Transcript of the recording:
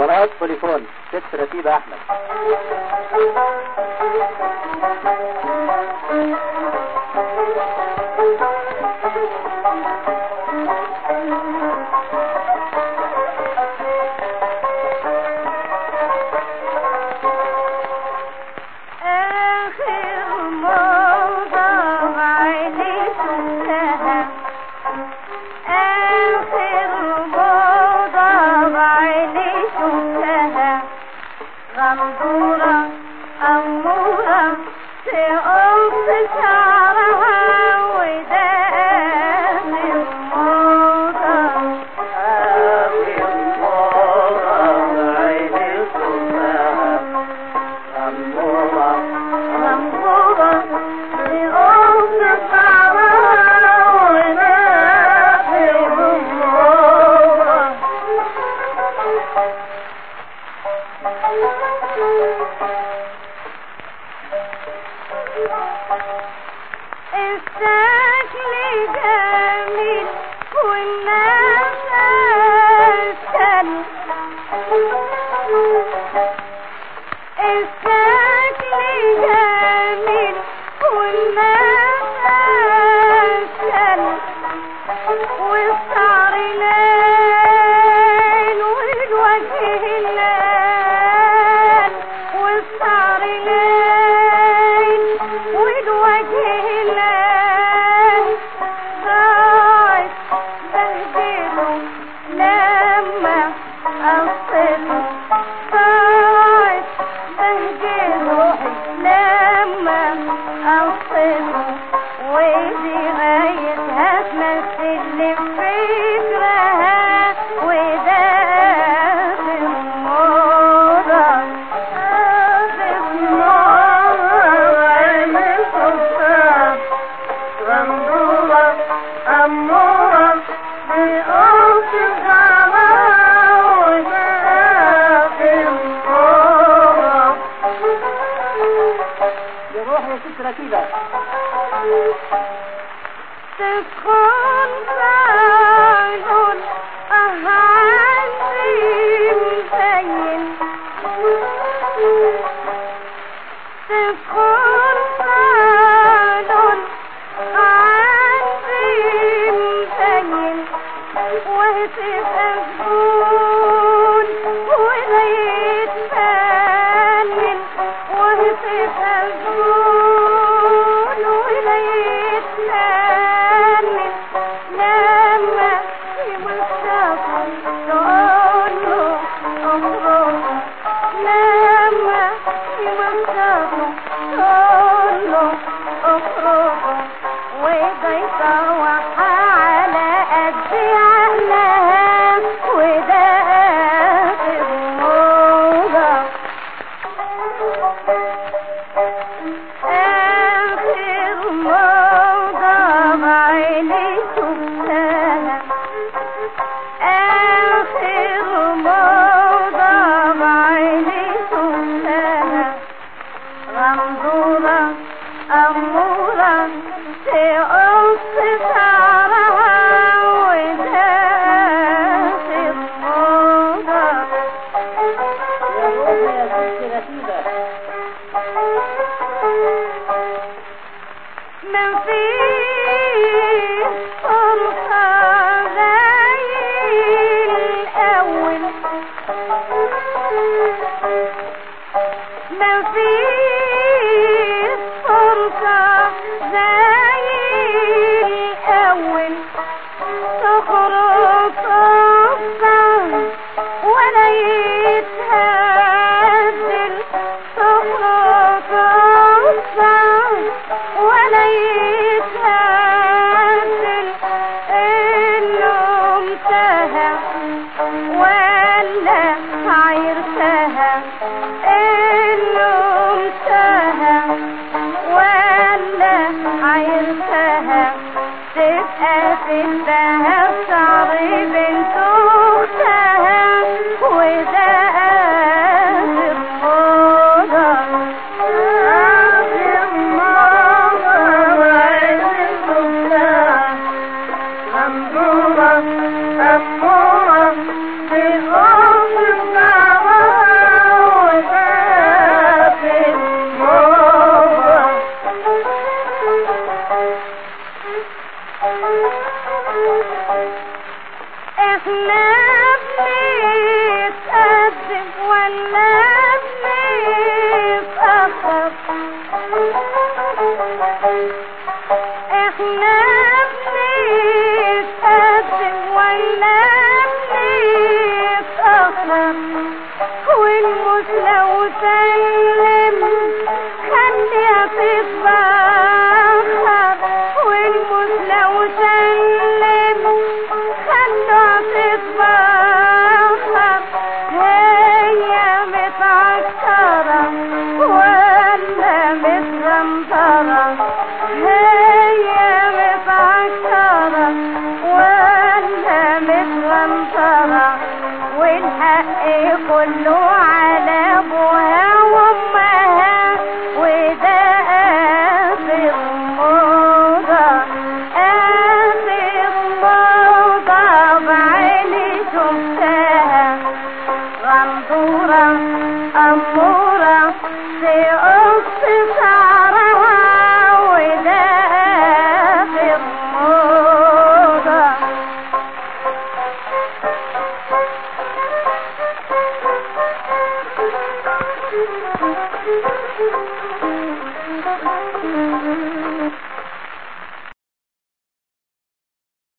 طلعت بوليفون ست رتيبة أحمد آخر موضة عيني شفتها آخر موضة عيني شفتها غندورة أمورة تقص شعرها وده آخر موضة آخر موضة عيني شفتها غندورة غندورة تقص شعرها وده آخر موضة الشكل جميل والنفس كان الشكل جميل والنفس كان والشعر لين والوجه لين والشعر لين والوجه لين ضايع بهدله لما قصته ضايع بهدله لما قصته ودي غايتها تمثل لي فكرها وده آخر موضة آخر موضة عيني شفتها غندورة أمورة بقص شعرها وده آخر موضة يروح يا ست رتيبة تكون فعل أهاني مبين تكون فعل أهاني مبين وتبقى زبون ولا يتفنن وتبقى زبون ولا يتفنن لما يمسكوا تقول له أمرك لما يمسكوا تقول له أمرك وده يطوح على قد عقلها وده آخر موضة آخر موضة بعيني شفتها آخر موضة بعيني شفتها غندورة أمورة تقص شعرها وده آخر موضة يروح يا ست رتيبة ما فيش فرصة زي الأول ما فيش فرصة زي الأول تخرج صفا ولا يتهزل تخرج صفا ولا يتهزل إنه انتهى ولا عيرتها إنه انتهى ولا والموس لو سلم خليها تتبخر والموس لو سلم خليها تتبخر هي متعكرة ولا متغمطرة هي متعكرة ولا متغمطرة والحق كله على ابوها وامها وده اخر موضة اخر موضة بعيني شفتها غندورة أمورة تقص شعرها وده آخر موضة Thank you.